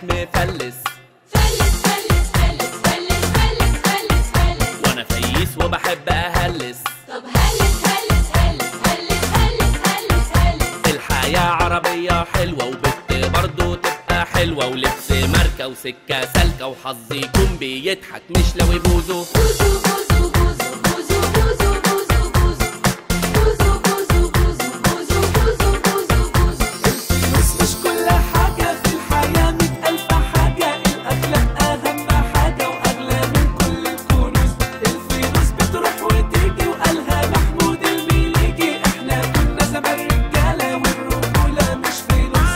مفلس فلس فلس فلس فلس فلس فلس فلس وانا فييس وبحب اهلس طب هلس هلس هلس هلس هلس هلس هلس الحياة عربية حلوة وبت برضو تبقى حلوة ولبس ماركة وسكة سالكة وحظي يكون بيضحك مش لو يبوظوا بوزو بوزو بوزو بوزو بوزو بوزو بوزو بوزو بوزو بوزو بوزو بوزو بوزو بوزو الفلوس مش كل حاجة في الحياة مئة ألف حاجة الأخلاق أهم حاجة وأغلى من كل الكنوز الفلوس بتروح وتيجي وقالها محمود المليجي إحنا كنا زمان رجالة والرجولة مش فلوس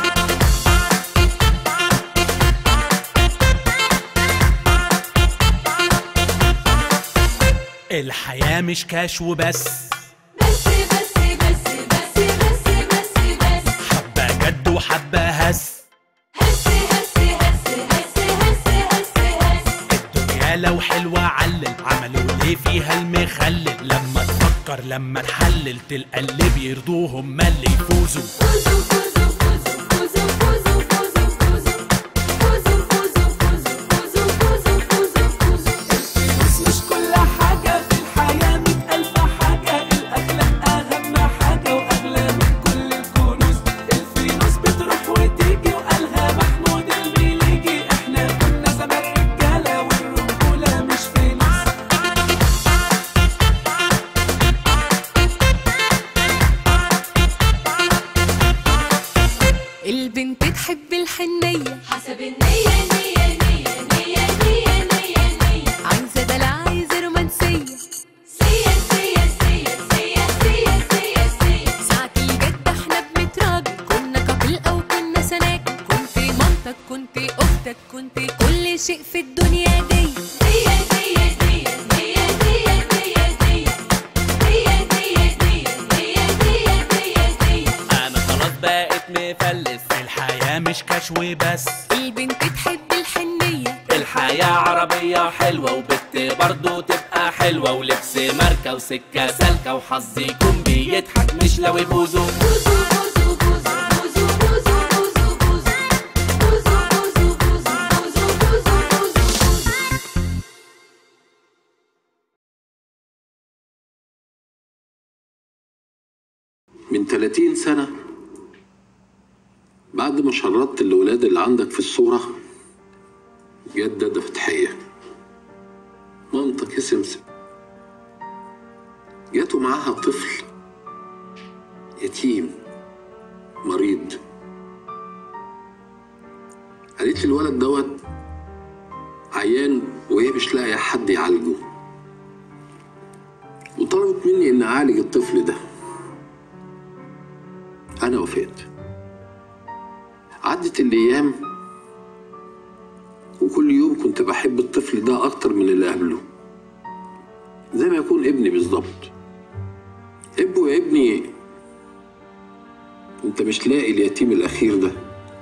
الحياة مش كاش وبس بس بس بس بس بس بس بس حبة جد وحبة هس هس هس هس هس هس هس هس الدنيا لو حلوة علل عملوا ليه فيها المخلل لما تفكر لما تحلل تلقى اللي بيرضوهم ما اللي يفوزوا بوزو بوزو بوزو بوزو بوزو بوزو بوزو بوزو بوزو بوزو بوزو بوزو بوزو بوزو الفلوس مش كل حاجة في الحياة مئة ألف حاجة الأخلاق أهم حاجة وأغلى من كل الكنوز الفلوس بتروح وتيجي وقالها محمود المليجي إحنا كنا زمان رجالة والرجولة مش فلوس البنت تحب الحنية حسب النية نية نية نية نية نية نية عايزة دلع عايزة رومانسية سيا سيا سيا سيا سيا سيا سيا ساعة الجد احنا بنتراجع كنا كابل او كنا سناكل كنت مامتك كنت اختك كنت كل شيء في الدنيا دي ديا ديا ديا ديا ديا ديا ديا ديا ديا ديا ديا ديا ديا ديا انا خلاص بقيت مفلس الحياة مش كاش وبس البنت تحب الحنية الحياة عربية حلوة وبت برضو تبقى حلوة ولبس ماركة وسكة سالكة وحظي يكون بيضحك مش لو يبوظوا بوزو بوزو بوزو بوزو بوزو بوزو بوزو بوزو بوزو بوزو بوزو بوزو بوزو من 30 سنة بعد ما شردت الولاد اللي عندك في الصورة جت دادا فتحية مامتك يا سمسم جات ومعاها طفل يتيم مريض قالت لي الولد دوت عيان وهي مش لاقية حد يعالجه وطلبت مني إن أعالج الطفل ده أنا وافقت عدت الأيام وكل يوم كنت بحب الطفل ده أكتر من اللي قبله زي ما يكون ابني بالظبط ابو يا ابني انت مش لاقي اليتيم الأخير ده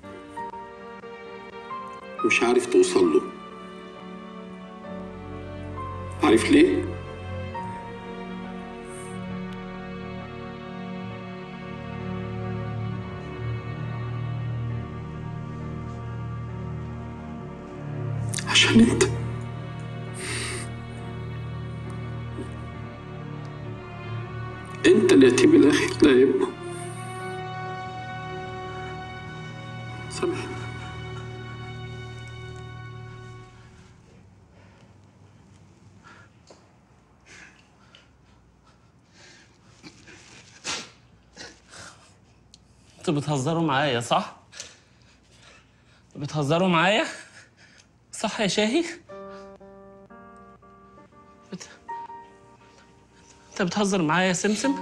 مش عارف توصل له عارف ليه؟ عشان انت انت اليتيم الاخير ده يا ابني سامحني انتوا بتهزروا معايا صح؟ بتهزروا معايا؟ صح يا شاهي؟ بت... انت بتهزر معايا يا سمسم؟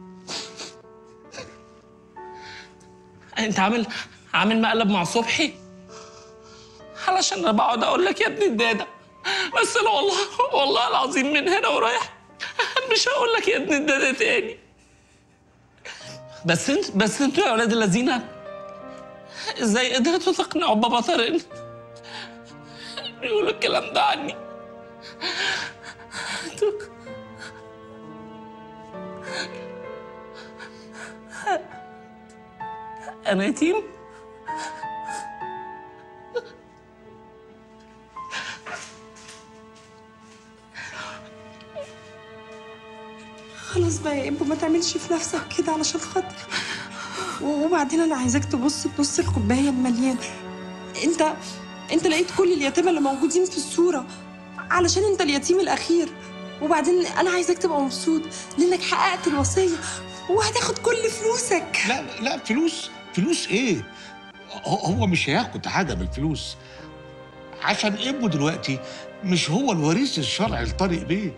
انت عامل عامل مقلب مع صبحي؟ علشان انا بقعد اقول لك يا ابن الداده بس انا والله والله العظيم من هنا ورايح مش هقول لك يا ابن الداده تاني بس انت بس انتوا يا اولاد الذين ازاي قدرتوا تقنعوا بابا طارق إن- يقولوا الكلام ده عني انتوا انا يتيم خلاص بقى يا ابو ما تعملش في نفسك كده علشان خاطر وبعدين انا عايزاك تبص بنص الكوبايه المليانه انت انت لقيت كل اليتامى اللي موجودين في الصوره علشان انت اليتيم الاخير وبعدين انا عايزاك تبقى مبسوط لانك حققت الوصيه وهتاخد كل فلوسك لا لا فلوس فلوس ايه هو هو مش هياخد حاجه بالفلوس عشان ابنه دلوقتي مش هو الوريث الشرعي لطارق بيه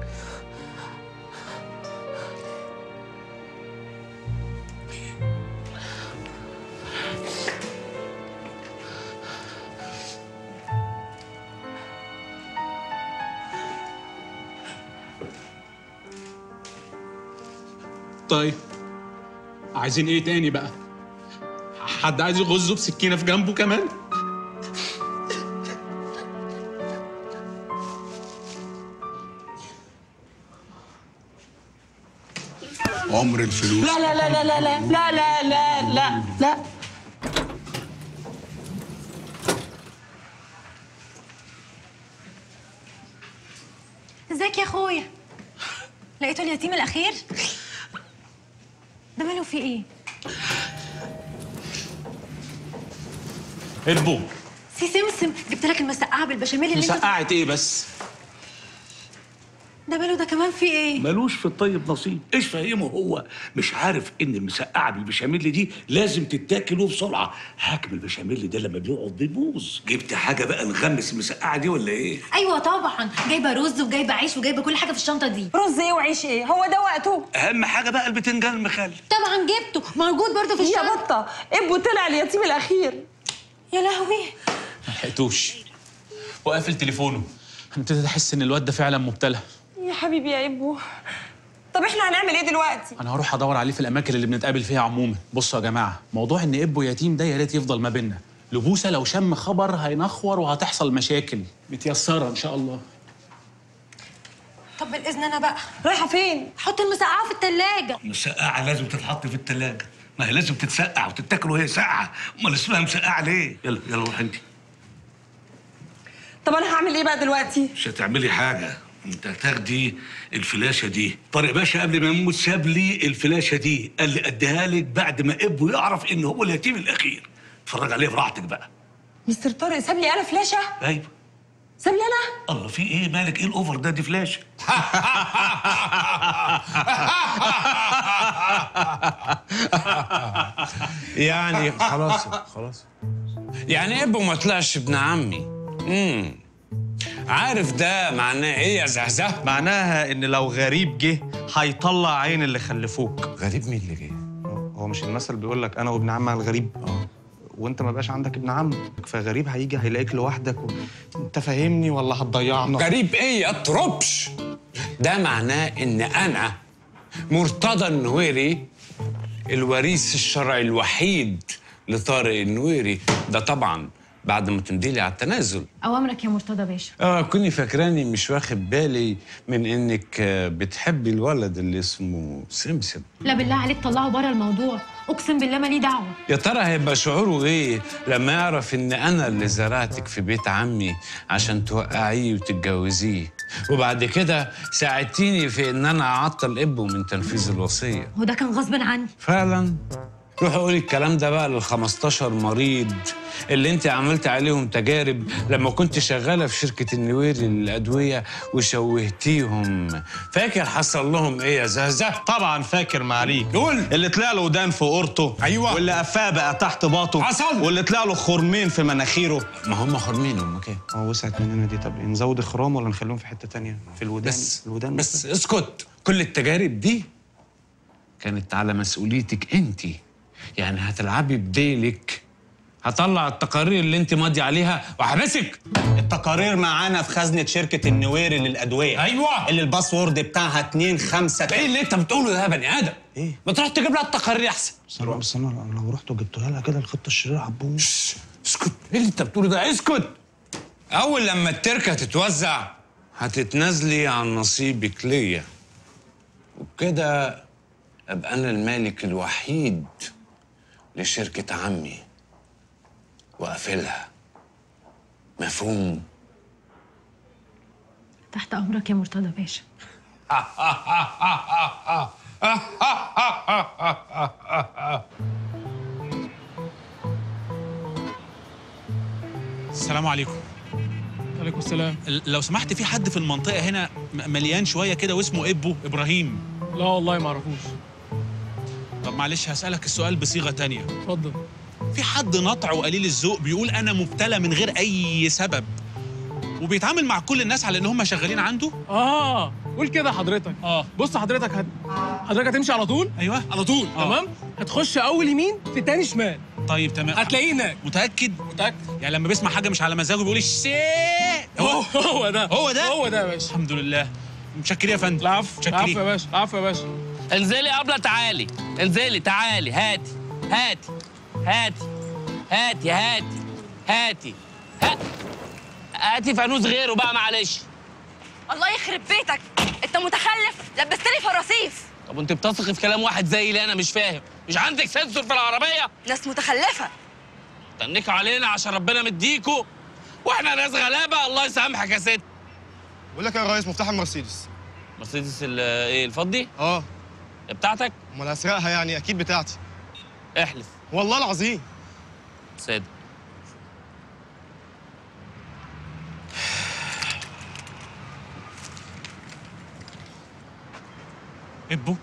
طيب عايزين ايه تاني بقى حد عايز يغزه بسكينه في جنبه كمان عمر الفلوس لا لا لا لا لا لا لا لا لا لا لا ازيك يا اخويا لقيته اليتيم الاخير ده ماله فيه ايه اربو سي سمسم جبت لك المسقعه بالبشاميل اللي انت مسقعت ايه بس ده ماله ده كمان فيه ايه ملوش في الطيب نصيب ايش فاهمه هو مش عارف ان المسقعه بالبشاميل دي لازم تتاكل وبسرعه حاكم البشاميل ده لما بيقعد بيبوظ جبت حاجه بقى نغمس المسقعه دي ولا ايه ايوه طبعا جايبه رز وجايبه عيش وجايبه كل حاجه في الشنطه دي رز ايه وعيش ايه هو ده وقته اهم حاجه بقى البتنجان المخلل طبعا جبته موجود برضه في يا الشنطه بطه ابو طلع اليتيم الاخير يا لهوي ما لحقتوش وقافل تليفونه ابتديت احس ان الواد ده فعلا مبتلى يا حبيبي يا ابو طب احنا هنعمل ايه دلوقتي انا هروح ادور عليه في الاماكن اللي بنتقابل فيها عموما بصوا يا جماعه موضوع ان ابو يتيم ده يا ريت يفضل ما بيننا لبوسه لو شم خبر هينخور وهتحصل مشاكل متيسره ان شاء الله طب بالاذن انا بقى رايحه فين حط المسقعه في التلاجة المسقعه لازم تتحط في التلاجة ما هي لازم تتسقع وتتاكل وهي ساقعه امال اسمها مسقعه ليه يلا يلا روح انت طب انا هعمل ايه بقى دلوقتي مش هتعملي حاجه انت هتاخدي الفلاشه دي طارق باشا قبل ما يموت ساب لي الفلاشه دي قال لي اديها لك بعد ما ابو يعرف ان هو اليتيم الاخير اتفرج عليه براحتك بقى مستر طارق ساب لي انا فلاشه ايوه ساب لي انا الله في ايه مالك ايه الاوفر ده دي فلاشه يعني خلاص خلاص يعني ابو ما طلعش ابن عمي امم عارف ده معناه ايه يا زهزه معناها ان لو غريب جه هيطلع عين اللي خلفوك غريب مين اللي جه؟ هو مش المثل بيقول لك انا وابن عمي الغريب اه وانت ما بقاش عندك ابن عم فغريب هيجي هيلاقيك لوحدك و... انت فاهمني ولا هتضيعنا غريب ايه يا تروبش ده معناه ان انا مرتضى النويري الوريث الشرعي الوحيد لطارق النويري ده طبعا بعد ما تمديلي على التنازل اوامرك يا مرتضى باشا اه كوني فاكراني مش واخد بالي من انك آه، بتحبي الولد اللي اسمه سمسم لا بالله عليك طلعه بره الموضوع اقسم بالله مالي دعوه يا ترى هيبقى شعوره ايه لما يعرف ان انا اللي زرعتك في بيت عمي عشان توقعيه وتتجوزيه وبعد كده ساعدتيني في ان انا اعطل ابه من تنفيذ الوصيه هو ده كان غصب عني فعلا روح قولي الكلام ده بقى لل 15 مريض اللي انت عملت عليهم تجارب لما كنت شغاله في شركه النويري للادويه وشوهتيهم فاكر حصل لهم ايه يا زهزه طبعا فاكر معاليك قول اللي طلع له ودان في قورته أيوة. واللي قفاه بقى تحت باطه حصل. واللي طلع له خرمين في مناخيره ما هم خرمين هم كده اه وسعت مننا دي طب نزود خرام ولا نخليهم في حته تانية في الودان بس الودان بس اسكت كل التجارب دي كانت على مسؤوليتك انت يعني هتلعبي بديلك هطلع التقارير اللي انت ماضي عليها وهحبسك التقارير معانا في خزنه شركه النويري للادويه ايوه اللي الباسورد بتاعها 2 5 ايه اللي انت بتقوله ده يا بني ادم ايه ما تروح تجيب لها التقارير احسن بس انا بس انا لو رحت وجبتها لها كده الخطه الشريره هتبوظ اسكت ايه اللي انت بتقوله ده اسكت اول لما التركه تتوزع هتتنازلي عن نصيبك ليا وبكده ابقى انا المالك الوحيد لشركه عمي واقفلها مفهوم تحت امرك يا مرتضى باشا السلام عليكم عليكم السلام لو سمحت في حد في المنطقه هنا م- مليان شويه كده واسمه ابو ابراهيم لا والله ما اعرفوش طب معلش هسالك السؤال بصيغه تانية اتفضل في حد نطع وقليل الذوق بيقول انا مبتلى من غير اي سبب وبيتعامل مع كل الناس على ان هم شغالين عنده اه قول كده حضرتك اه بص حضرتك هت... حضرتك هتمشي على طول ايوه على طول آه. تمام هتخش اول يمين في تاني شمال طيب تمام هتلاقيه هناك متاكد متاكد يعني لما بيسمع حاجه مش على مزاجه بيقول الشيء هو هو ده هو ده هو ده يا باشا الحمد لله متشكرين يا فندم العفو العفو يا باشا العفو يا باشا انزلي يا ابله تعالي انزلي تعالي هاتي هاتي هاتي هاتي هاتي هاتي ها- هاتي فانوس غيره بقى معلش الله يخرب بيتك انت متخلف لبستني فراسيف طب انت بتثقي في كلام واحد زي اللي انا مش فاهم مش عندك سنسور في العربيه ناس متخلفه تنكوا علينا عشان ربنا مديكوا واحنا ناس غلابه الله يسامحك يا ست بقول لك يا ريس مفتاح المرسيدس مرسيدس ال- ايه الفضي اه بتاعتك امال هسرقها يعني اكيد بتاعتي احلف والله العظيم صادق ابو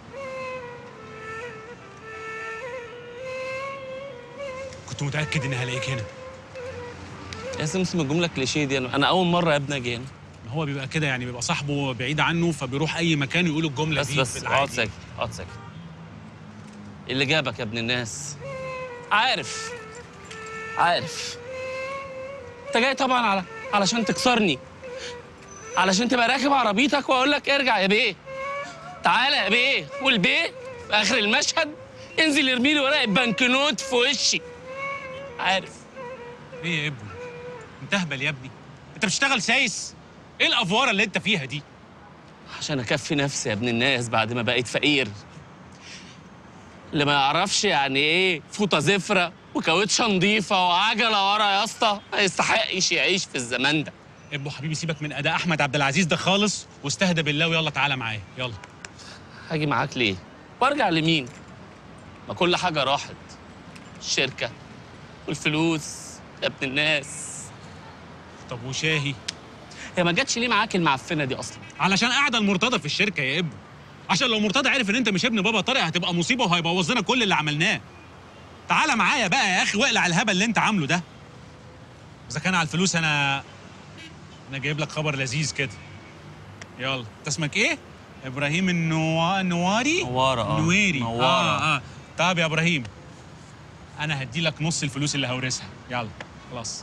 كنت متاكد اني هلاقيك هنا يا سمسم الجمله كليشيه دي انا أنا اول مره يا ابني اجي هنا ما هو بيبقى كده يعني بيبقى صاحبه بعيد عنه فبيروح اي مكان يقول الجمله بس دي بس بالعادي. اقعد ساكت اقعد ساكت إيه اللي جابك يا ابن الناس عارف عارف انت جاي طبعا على علشان تكسرني علشان تبقى راكب عربيتك واقول لك ارجع يا بيه تعالى يا بيه والبيه في اخر المشهد ينزل يرمي لي ورقه بنكنوت في وشي عارف ايه يا ابو انت اهبل يا ابني انت بتشتغل سايس ايه الافواره اللي انت فيها دي عشان اكفي نفسي يا ابن الناس بعد ما بقيت فقير اللي ما يعرفش يعني ايه فوطه زفره وكاوتشه نظيفه وعجله ورا يا اسطى ما يستحقش يعيش في الزمان ده ابو حبيبي سيبك من اداء احمد عبد العزيز ده خالص واستهدى بالله ويلا تعالى معايا يلا هاجي معاك ليه وارجع لمين ما كل حاجه راحت الشركه والفلوس يا ابن الناس طب وشاهي هي ما جاتش ليه معاك المعفنه دي اصلا علشان قاعده المرتضى في الشركه يا ابو عشان لو مرتضى عرف ان انت مش ابن بابا طارق هتبقى مصيبه وهيبوظ لنا كل اللي عملناه تعالى معايا بقى يا اخي واقلع الهبل اللي انت عامله ده اذا كان على الفلوس انا انا جايب لك خبر لذيذ كده يلا انت اسمك ايه ابراهيم النوا... النواري نوارة، آه. نويري نوارة. اه اه طب يا ابراهيم انا هدي لك نص الفلوس اللي هورثها يلا خلاص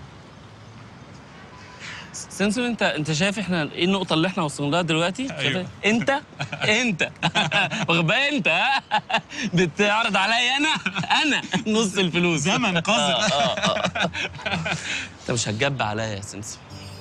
سنسور انت انت شايف احنا ايه النقطه اللي احنا وصلنا لها دلوقتي أيوة. شايف إيه؟ انت انت واخد بالك انت ها؟ بتعرض عليا انا انا نص الفلوس زمن قذر. آه، آه، آه. انت مش هتجب عليا يا سنسور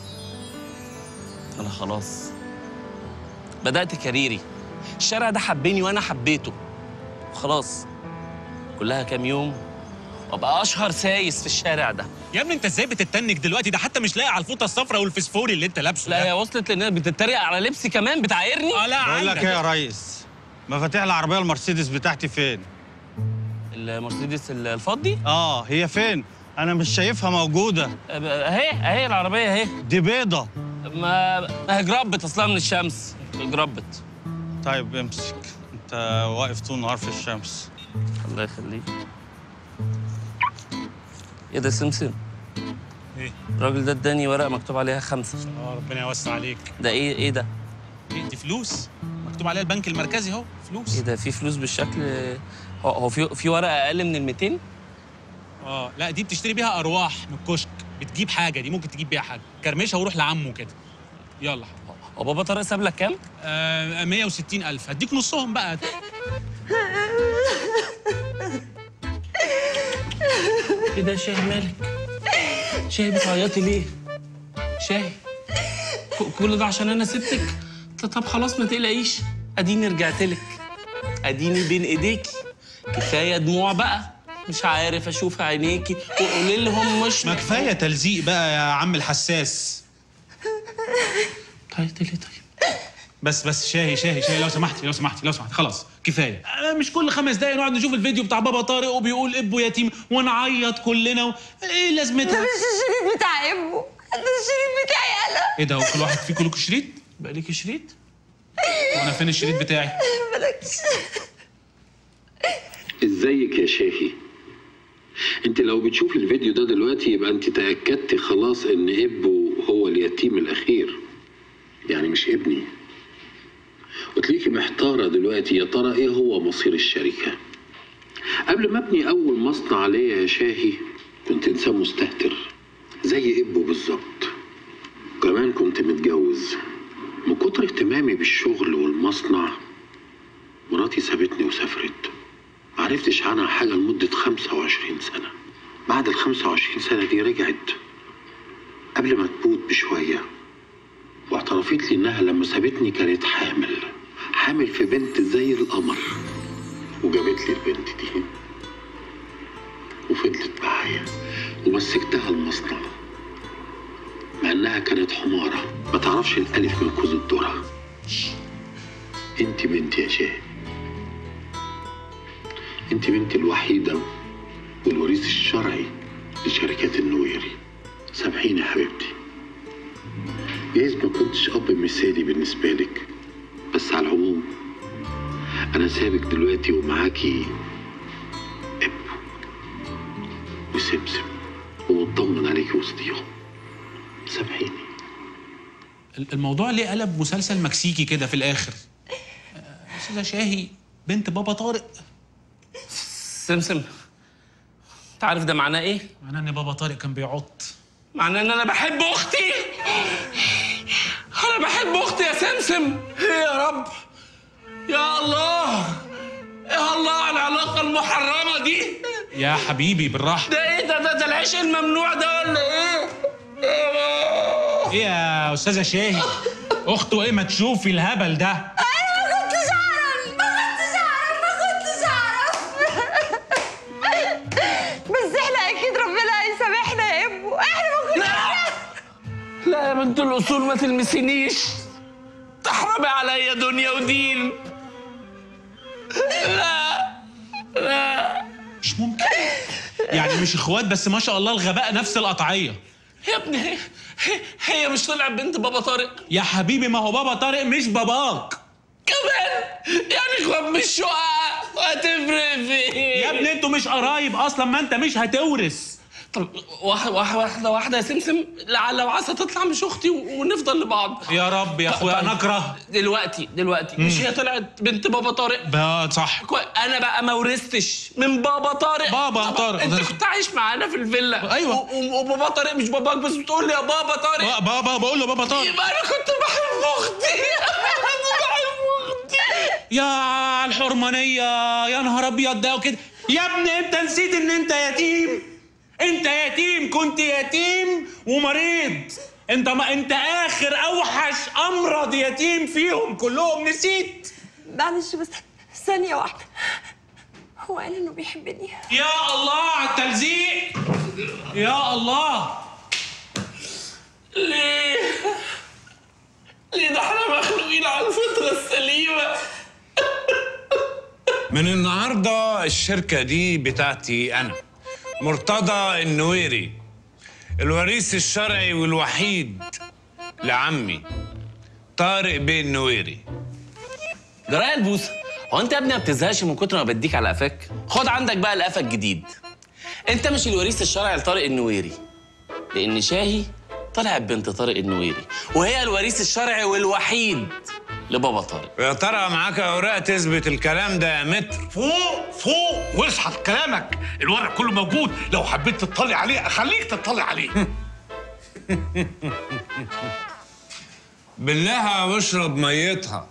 انا خلاص بدات كاريري الشارع ده حبني وانا حبيته خلاص كلها كام يوم وابقى اشهر سايس في الشارع ده يا ابني انت ازاي بتتنك دلوقتي ده حتى مش لاقي على الفوطه الصفراء والفسفوري اللي انت لابسه لا هي وصلت لان بتتريق على لبسي كمان بتعايرني اه لا بقول لك ايه يا ريس مفاتيح العربيه المرسيدس بتاعتي فين المرسيدس الفضي اه هي فين انا مش شايفها موجوده اهي اهي العربيه اهي دي بيضه ما ما هي جربت اصلا من الشمس جربت طيب امسك انت واقف طول النهار في الشمس الله يخليك ايه ده سمسم ايه الراجل ده اداني ورقه مكتوب عليها خمسه اه ربنا يوسع عليك ده ايه ايه ده ايه دي فلوس مكتوب عليها البنك المركزي اهو فلوس ايه ده في فلوس بالشكل هو هو في في ورقه اقل من ال 200 اه لا دي بتشتري بيها ارواح من الكشك بتجيب حاجه دي ممكن تجيب بيها حاجه كرمشها وروح لعمه كده يلا هو بابا طارق ساب لك كام؟ آه 160 الف هديك نصهم بقى ايه ده يا شاهي مالك؟ شاهي بتعيطي ليه؟ شاهي ك- كل ده عشان انا سبتك؟ ط- طب خلاص ما تقلقيش اديني رجعت لك اديني بين ايديكي كفايه دموع بقى مش عارف اشوف عينيكي وقولي لهم مش ما كفايه تلزيق بقى يا عم الحساس طيب ليه طيب بس بس شاهي شاهي شاهي لو سمحتي لو سمحتي لو سمحتي خلاص كفايه آه، مش كل خمس دقايق نقعد نشوف الفيديو بتاع بابا طارق وبيقول ابو يتيم ونعيط كلنا و... ايه لازمتها ده مش الشريط بتاع ابو ده الشريط بتاعي انا ايه ده هو كل واحد فيكم له شريط بقى ليكي شريط وانا فين الشريط بتاعي مالكش ازيك يا شاهي انت لو بتشوفي الفيديو ده دلوقتي يبقى انت تأكدتي خلاص ان ابو هو اليتيم الاخير يعني مش ابني وتلاقيكي محتارة دلوقتي يا ترى ايه هو مصير الشركة قبل ما ابني اول مصنع ليا يا شاهي كنت انسان مستهتر زي ابو بالظبط كمان كنت متجوز من كتر اهتمامي بالشغل والمصنع مراتي سابتني وسافرت معرفتش عنها حاجة لمدة 25 سنة بعد ال 25 سنة دي رجعت قبل ما تموت بشوية واعترفت لي إنها لما سابتني كانت حامل حامل في بنت زي القمر وجابت لي البنت دي وفضلت معايا ومسكتها المصنع مع إنها كانت حمارة ما تعرفش الألف من كوز الذرة انت بنتي يا شاهد انت بنتي الوحيدة والوريث الشرعي لشركات النويري سامحيني يا حبيبتي جايز ما كنتش أب مثالي بالنسبة لك بس على العموم أنا سابك دلوقتي ومعاكي أب وسمسم ومطمن عليكي وسطيهم سامحيني الموضوع ليه قلب مسلسل مكسيكي كده في الاخر آه، استاذه شاهي بنت بابا طارق سمسم انت عارف ده معناه ايه؟ معناه ان بابا طارق كان بيعط معناه ان انا بحب اختي انا بحب اختي يا سمسم ايه يا رب يا الله يا الله على العلاقه المحرمه دي يا حبيبي بالراحه ده ايه ده ده, ده العيش الممنوع ده ولا ايه؟ ايه يا استاذه شاهي اخته ايه ما تشوفي الهبل ده انا ما كنتش اعرف ما كنتش اعرف ما كنتش اعرف بس احنا اكيد ربنا هيسامحنا يا ابو احنا ما كناش نعرف. لا يا بنت الاصول ما تلمسينيش تحرمي عليا دنيا ودين لا لا مش ممكن يعني مش اخوات بس ما شاء الله الغباء نفس القطعيه يا ابني هي, هي, هي مش طلعت بنت بابا طارق يا حبيبي ما هو بابا طارق مش باباك كمان يعني اخوات مش شقق هتفرق في ايه يا ابني انتوا مش قرايب اصلا ما انت مش هتورث طب واحدة واحدة واحدة واحدة يا سمسم لعل وعسى تطلع مش أختي و- ونفضل لبعض يا رب يا اخويا انا اكره دلوقتي دلوقتي مش مم. هي طلعت بنت بابا طارق بقى صح كوي- انا بقى ما ورثتش من بابا طارق بابا طبعا طارق. انت كنت عايش معانا في الفيلا أيوة. و- و- وبابا طارق مش باباك بس بتقول لي يا بابا طارق بقى بابا بقول له بابا طارق يبقى انا كنت بحب اختي كنت بحب اختي يا الحرمانية يا نهار ابيض ده وكده يا ابني انت نسيت ان انت يتيم انت يتيم كنت يتيم ومريض انت ما انت اخر اوحش امرض يتيم فيهم كلهم نسيت معلش بس ثانية واحدة هو قال إنه بيحبني يا الله على التلزيق يا الله ليه ليه ده احنا مخلوقين على الفطرة السليمة من النهارده الشركه دي بتاعتي انا مرتضى النويري الوريث الشرعي والوحيد لعمي طارق بيه النويري جرايه البوسه هو انت يا ابني ما بتزهقش من كتر ما بديك على قفاك خد عندك بقى القفا الجديد انت مش الوريث الشرعي لطارق النويري لان شاهي طلعت بنت طارق النويري وهي الوريث الشرعي والوحيد لبابا طارق يا ترى معاك اوراق تثبت الكلام ده يا متر فوق فوق واصحى في كلامك الورق كله موجود لو حبيت تطلع عليه اخليك تطلع عليه بالله واشرب ميتها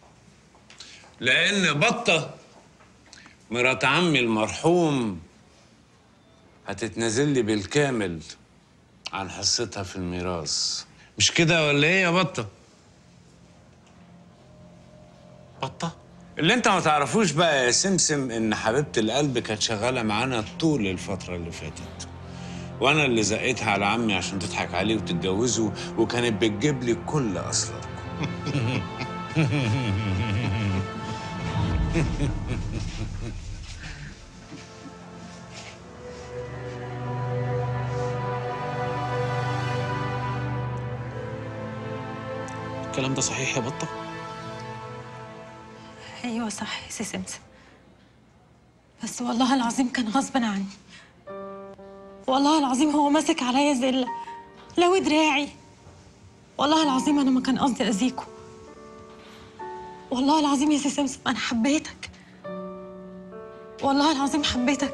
لان بطه مرات عمي المرحوم هتتنازل لي بالكامل عن حصتها في الميراث مش كده ولا ايه يا بطه بطه اللي انت ما تعرفوش بقى يا سمسم ان حبيبه القلب كانت شغاله معانا طول الفتره اللي فاتت وانا اللي زقيتها على عمي عشان تضحك عليه وتتجوزه وكانت بتجيب لي كل اسراركم الكلام ده صحيح يا بطه ايوه صح يا سي سمسم بس والله العظيم كان غصبا عني والله العظيم هو ماسك عليا زله لو دراعي والله العظيم انا ما كان قصدي اذيكوا والله العظيم يا سي سمسم انا حبيتك والله العظيم حبيتك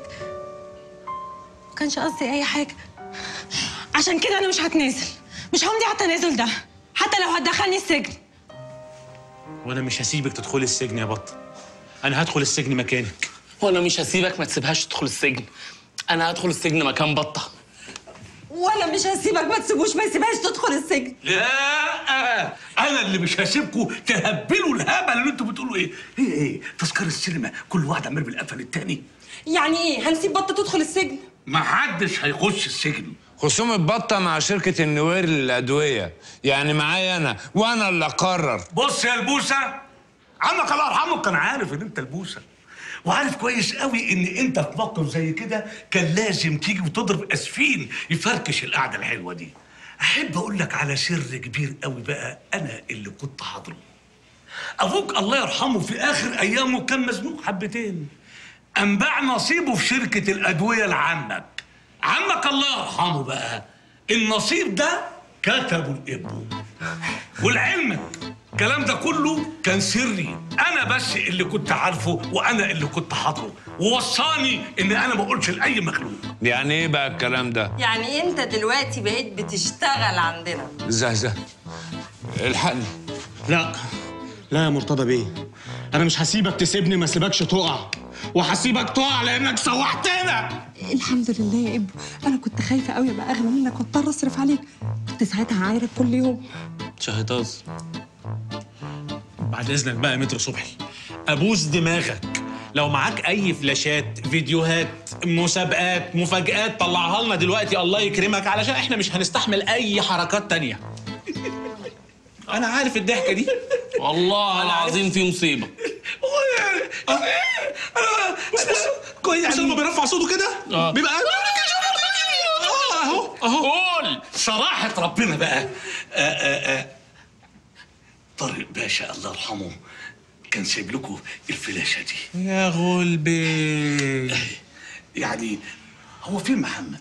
ما كانش قصدي اي حاجه عشان كده انا مش هتنازل مش همضي على التنازل ده حتى لو هتدخلني السجن وانا مش هسيبك تدخلي السجن يا بطه انا هدخل السجن مكانك وانا مش هسيبك ما تسيبهاش تدخل السجن انا هدخل السجن مكان بطه وانا مش هسيبك ما تسيبوش ما يسيبهاش تدخل السجن لا انا اللي مش هسيبكم تهبلوا الهبل اللي انتوا بتقولوا ايه هي ايه تذكره السينما كل واحد عمال بالقفل التاني يعني ايه هنسيب بطه تدخل السجن ما حدش هيخش السجن خصومة بطة مع شركة النوير للأدوية يعني معايا أنا وأنا اللي أقرر بص يا البوسه عمك الله يرحمه كان عارف ان انت البوسه وعارف كويس قوي ان انت في موقف زي كده كان لازم تيجي وتضرب اسفين يفركش القعده الحلوه دي احب اقول لك على سر كبير قوي بقى انا اللي كنت حاضره ابوك الله يرحمه في اخر ايامه كان مزنوق حبتين قام باع نصيبه في شركه الادويه لعمك عمك الله يرحمه بقى النصيب ده كتبه لابنه ولعلمك الكلام ده كله كان سري انا بس اللي كنت عارفه وانا اللي كنت حاضره ووصاني ان انا ما اقولش لاي مخلوق يعني إيه بقى الكلام ده؟ يعني انت دلوقتي بقيت بتشتغل عندنا زهزه الحقني لا لا يا مرتضى بيه انا مش هسيبك تسيبني ما اسيبكش تقع وهسيبك تقع لانك سوحتنا الحمد لله يا ابو انا كنت خايفه قوي ابقى اغنى منك واضطر اصرف عليك كنت ساعتها عايرك كل يوم شهيطاز بعد اذنك بقى يا متر صبحي ابوس دماغك لو معاك اي فلاشات فيديوهات مسابقات مفاجآت طلعها لنا دلوقتي الله يكرمك علشان احنا مش هنستحمل اي حركات تانية انا عارف الضحكه دي والله العظيم في مصيبه بص بص كويس عشان لما بيرفع صوته كده آه. بيبقى اهو اهو قول صراحة ربنا بقى آآ آآ طارق باشا الله يرحمه كان سايب لكم الفلاشة دي يا غلبي يعني هو فين محمد؟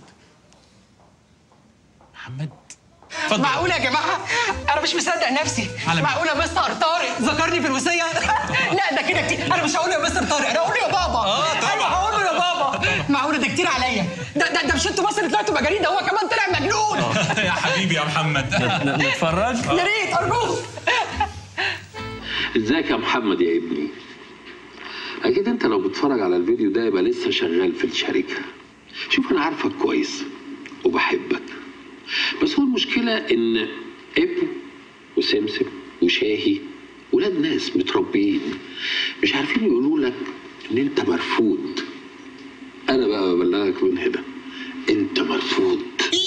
محمد معقولة يا جماعة؟ أنا مش مصدق نفسي، على معقولة مستر طارق ذكرني في الوصية؟ لا ده كده كتير، أنا مش هقول له يا مستر طارق، أنا هقول له يا بابا. آه، طبعا. أيوه هقول له يا بابا. معقولة ده كتير عليا، ده ده ده مش أنتوا بس اللي طلعتوا مجانين، ده هو كمان طلع مجنون. يا حبيبي يا محمد نتفرج يا ريت أرجوك. ازيك يا محمد يا ابني اكيد انت لو بتتفرج على الفيديو ده يبقى لسه شغال في الشركه شوف انا عارفك كويس وبحبك بس هو المشكله ان ابو وسمسم وشاهي ولاد ناس متربيين مش عارفين يقولوا لك ان انت مرفوض انا بقى ببلغك من هنا انت مرفوض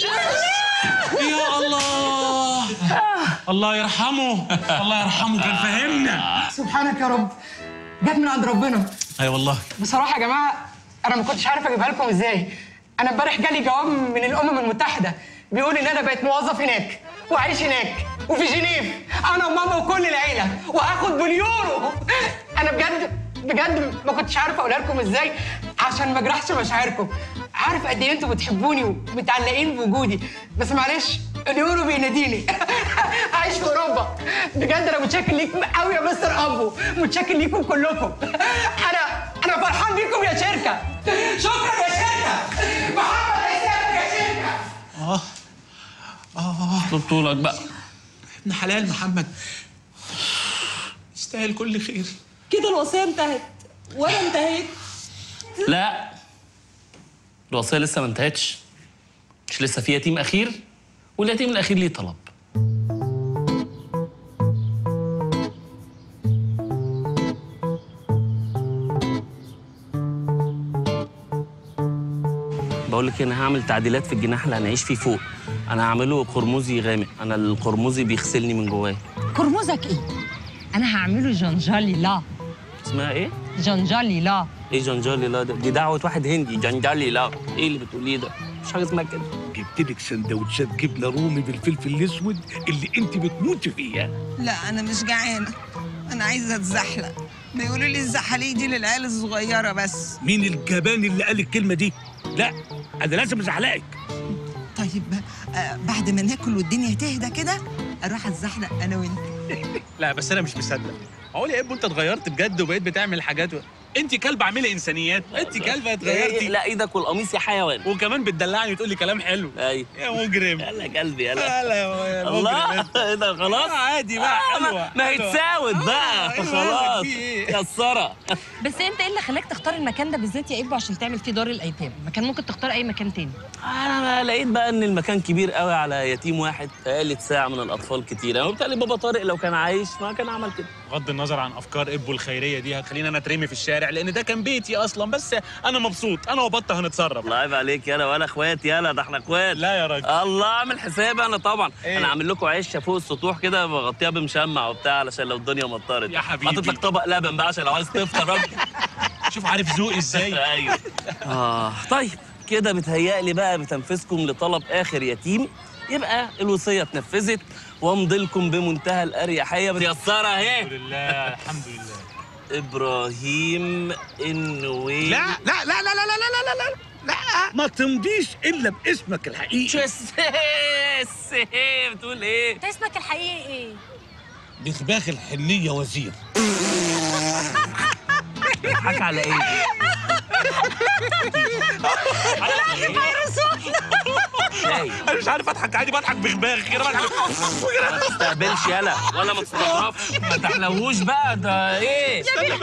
يا الله الله يرحمه الله يرحمه كان فهمنا سبحانك يا رب. جت من عند ربنا. اي والله بصراحة يا جماعة أنا ما كنتش عارفة أجيبها لكم إزاي. أنا امبارح جالي جواب من الأمم المتحدة بيقول إن أنا بقيت موظف هناك وعايش هناك وفي جنيف أنا وماما وكل العيلة وآخد باليورو. أنا بجد بجد ما كنتش عارفة أقولها لكم إزاي عشان ما أجرحش مشاعركم. عارف قد إيه أنتوا بتحبوني ومتعلقين بوجودي بس معلش اليورو بيناديني عايش في اوروبا بجد انا متشكر ليكم قوي يا مستر ابو متشكر ليكم كلكم انا انا فرحان بيكم يا شركه شكرا يا شركه محمد اسلام يا شركه اه اه طولك بقى ابن حلال محمد يستاهل كل خير كده الوصيه انتهت وانا انتهيت لا الوصيه لسه ما انتهتش مش لسه في يتيم اخير واليتيم الاخير ليه طلب بقول لك انا هعمل تعديلات في الجناح اللي هنعيش فيه فوق انا هعمله قرمزي غامق انا القرمزي بيغسلني من جوايا كرموزك ايه انا هعمله جنجالي لا اسمها ايه؟ جنجالي لا ايه جنجالي لا ده؟ دي دعوة واحد هندي جنجالي لا ايه اللي بتقوليه ده؟ مش حاجة اسمها كده جبت لك سندوتشات جبنه رومي بالفلفل الاسود اللي انت بتموتي فيها لا انا مش جعانه انا عايزه اتزحلق بيقولوا لي الزحاليق دي للعيال الصغيره بس مين الجبان اللي قال الكلمه دي لا انا لازم ازحلقك طيب آه بعد ما ناكل والدنيا تهدى كده اروح اتزحلق انا وانت لا بس انا مش مصدق اقول يا ابو انت اتغيرت بجد وبقيت بتعمل حاجات و... انت كلبه اعملي انسانيات انت كلبه اتغيرتي لا ايدك والقميص يا حيوان وكمان بتدلعني وتقول لي كلام حلو ايوه يا مجرم يلا يا قلبي يلا يلا يا مجرم الله انت. ايه ده خلاص آه، عادي بقى آه، ما- حلوة، ما حلوة. هيتساوت آه، بقى أيوة، خلاص في إيه؟ كسره بس انت ايه اللي خلاك تختار المكان ده بالذات يا ابو عشان تعمل فيه دار الايتام ما كان ممكن تختار اي مكان تاني انا لقيت بقى ان المكان كبير قوي على يتيم واحد تقالت ساعه من الاطفال كتير يعني وبالتالي بابا طارق لو كان عايش ما كان عمل كده بغض النظر عن افكار ابو الخيريه دي هتخليني انا اترمي في الشارع لان ده كان بيتي اصلا بس انا مبسوط انا وبطه هنتصرف الله عيب عليك يالا ولا اخوات يالا ده احنا اخوات لا يا راجل الله اعمل حسابي انا طبعا إيه؟ انا عامل لكم عشه فوق السطوح كده بغطيها بمشمع وبتاع علشان لو الدنيا مطرت يا حبيبي. حاطط لك طبق لبن بقى عشان لو عايز تفطر راجل شوف عارف ذوقي ازاي ايوه اه طيب كده بتهيألي بقى بتنفذكم لطلب اخر يتيم يبقى الوصيه اتنفذت وامضي لكم بمنتهى الاريحيه متيسره اهي الحمد لله الحمد لله ابراهيم النويل لا لا لا لا لا لا لا لا لا لا ما تمضيش الا باسمك الحقيقي شو ايه بتقول ايه انت اسمك الحقيقي ايه؟ بخباخ الحنيه وزير حكى على ايه انا مش عارف اضحك عادي بضحك بغباغ كده بضحك ما تستقبلش يلا ولا ما تستغربش ما تحلوش بقى ده ايه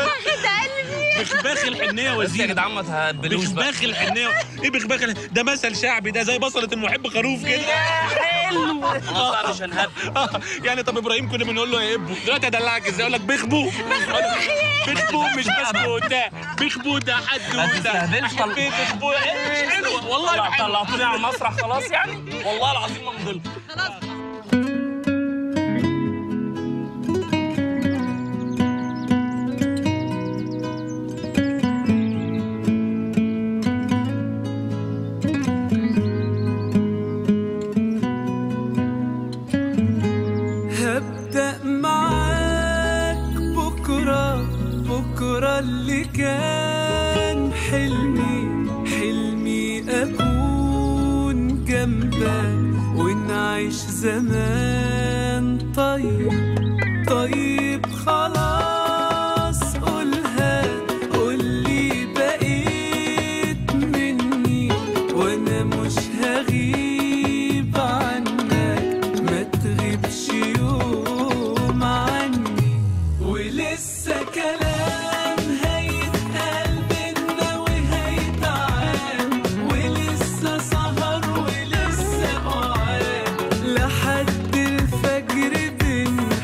بخباخ الحنيه بس يا وزير جدعان ما تهبلوش بقى بخباخ الحنيه ايه بخباخ الح- ده مثل شعبي ده زي بصله المحب خروف كده حلو لا مش هنهب آه، يعني طب ابراهيم كنا بنقول له يا ابو دلوقتي ادلعك ازاي اقول لك بخبو بخبو مش بسكوت ده بخبو ده حد ما وده تستهبلش طل- حبيت بخبو إيه، مش حلوه والله طلع- حلوة. طلعتوني على المسرح خلاص يعني والله العظيم ما مضل هبدأ معاك بكرة بكرة اللي كان حلمي حلمي أكون جنبك ونعيش زمان طيب طيب خلاص قولها قولي بقيت مني وانا مش هغيب عنك ما تغيبش يوم عني ولسه كلام هيتقال بينا وهيتعاد ولسه سهر ولسه قعاد لحد الفجر بنحكي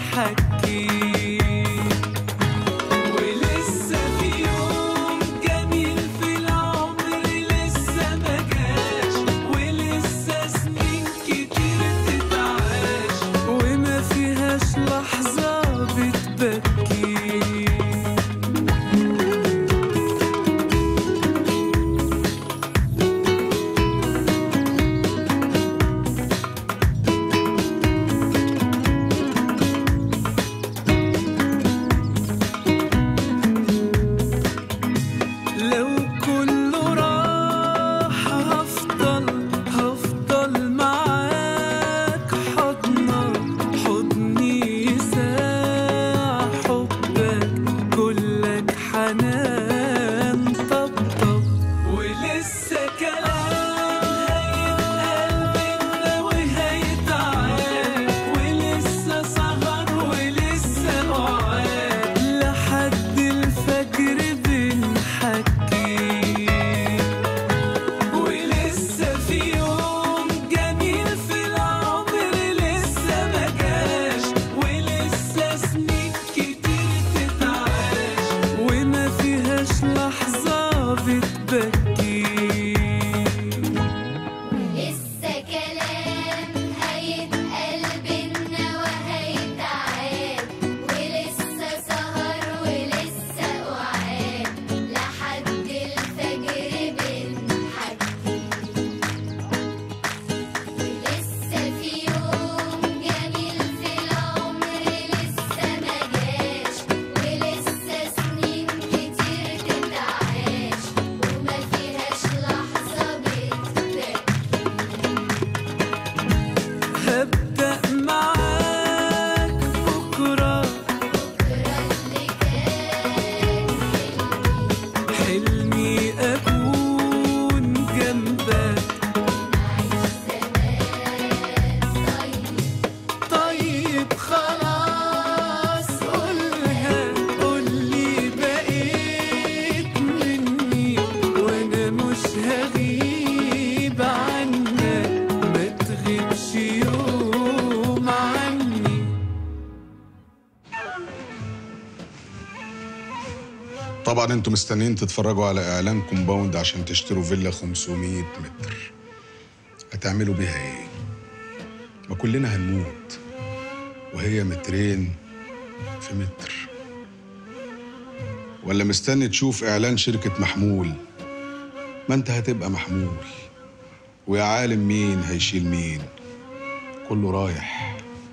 طبعا انتوا مستنيين تتفرجوا على اعلان كومباوند عشان تشتروا فيلا 500 متر هتعملوا بيها ايه ما كلنا هنموت وهي مترين في متر ولا مستني تشوف اعلان شركة محمول ما انت هتبقى محمول ويا عالم مين هيشيل مين كله رايح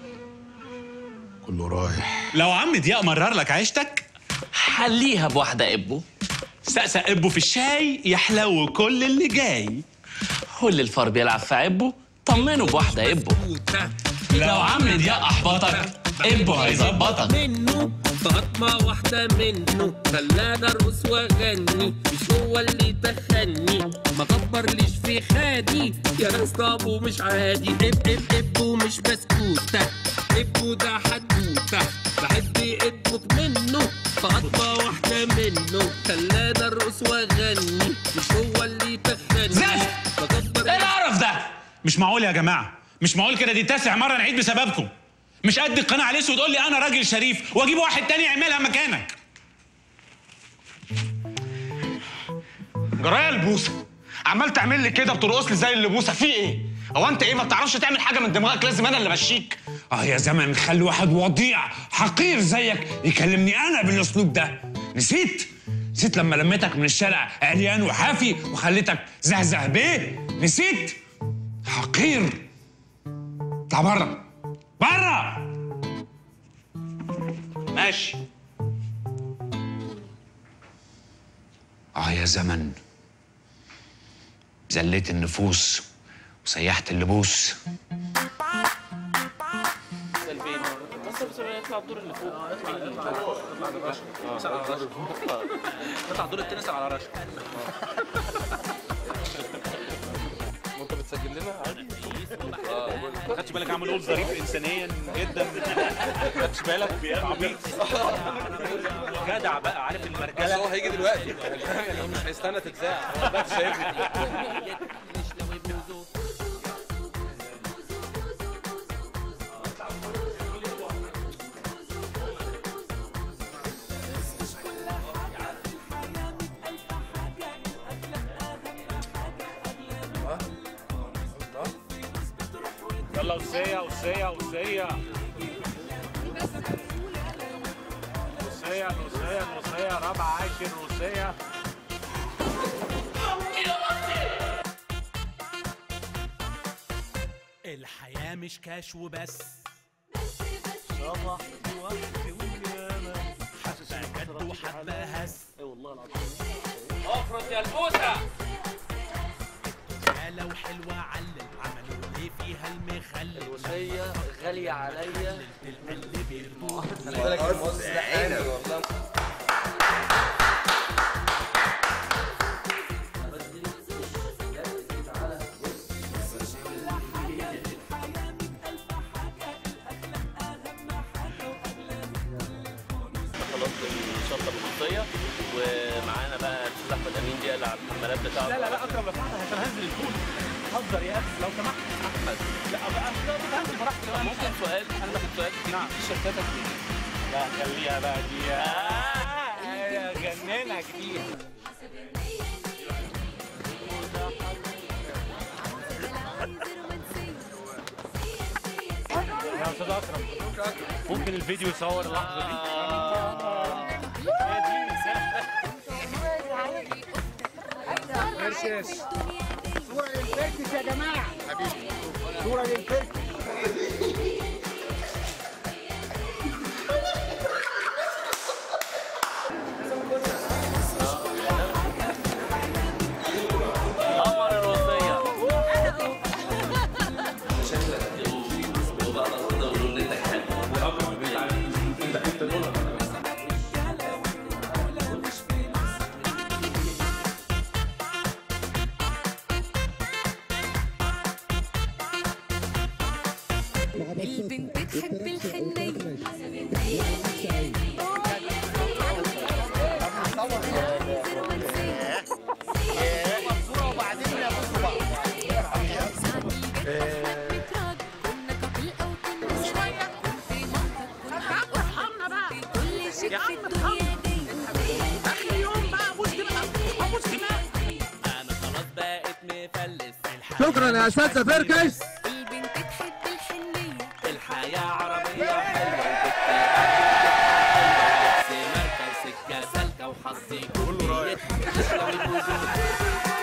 كله رايح لو عم ضياء مرر لك عيشتك حليها بواحدة إبو سقسق ابو في الشاي يحلو كل اللي جاي واللي الفار بيلعب في عبه طمنه بواحدة إبو لو عم ضياء أحبطك إبو هيظبطك منه فاطمة واحدة منه خلاني ارقص واغني مش هو اللي دخلني ما كبرليش في خادي يا ناس طابو مش عادي اب اب ابو مش بسكوتة ابو ده حدوتة بحب ابوك منه فاطمة واحدة منه خلاني ارقص واغني مش هو اللي دخلني زفت! ايه القرف ده مش معقول يا جماعه مش معقول كده دي تاسع مره نعيد بسببكم مش قد القناه عليه وتقول لي انا راجل شريف واجيب واحد تاني يعملها مكانك جرايه البوسه عمال تعمل لي كده بترقص لي زي اللبوسه في ايه هو انت ايه ما بتعرفش تعمل حاجه من دماغك لازم انا اللي امشيك اه يا زمن خلي واحد وضيع حقير زيك يكلمني انا بالاسلوب ده نسيت نسيت لما لميتك من الشارع عريان وحافي وخليتك زهزه بيه نسيت حقير اطلع بره بره ماشي اه يا زمن زليت النفوس وسيحت اللبوس اطلع الدور اللي فوق اطلع دور التنس على رشا وانت بتسجل لنا عادي ما خدتش بالك عامل قول ظريف انسانيا جدا ما خدتش بالك بيقام عبيط جدع بقى عارف المرجله بس هو هيجي دلوقتي يعني مش هيستنى تتذاع هو بس شايفني يلا وسية وسية وسية وسية وسية وسية رابع عاشر وسية الحياة مش كاش وبس صباح وقت وياما حبة جد وحبة هس اي والله العظيم افرط يا البوسه يا لو حلوة علل عملوا ايه فيها المخلل الوصية غالية عليا القلب بيرضوه خلي بالك المؤسس ده عيني والله خلصت الشنطة الخصوصية ومعانا بقى الاستاذ احمد امين دي على الحمالات بتاعته لا لا لا اكرم لو سمحت عشان هنزل الفول هزر يا اخي لو سمحت احمد لا بقى لا هنزل براحتي طب ممكن سؤال انا باخد سؤال نعم تيشيرتاتك دي لا خليها بقى دي آه يا جننك دي يا استاذ اكرم ممكن الفيديو يصور اللحظه دي هي دي المساحه فرشش صورة للفركش يا جماعة حبيبي صورة للفركش قمر الوصية البنت تحب الحنية يا عم ارحمنا بقى اخر يوم شكرا يا اساتذه فركش الحياة عربية حلوة مركز سكة سالكة وحظي كله رايح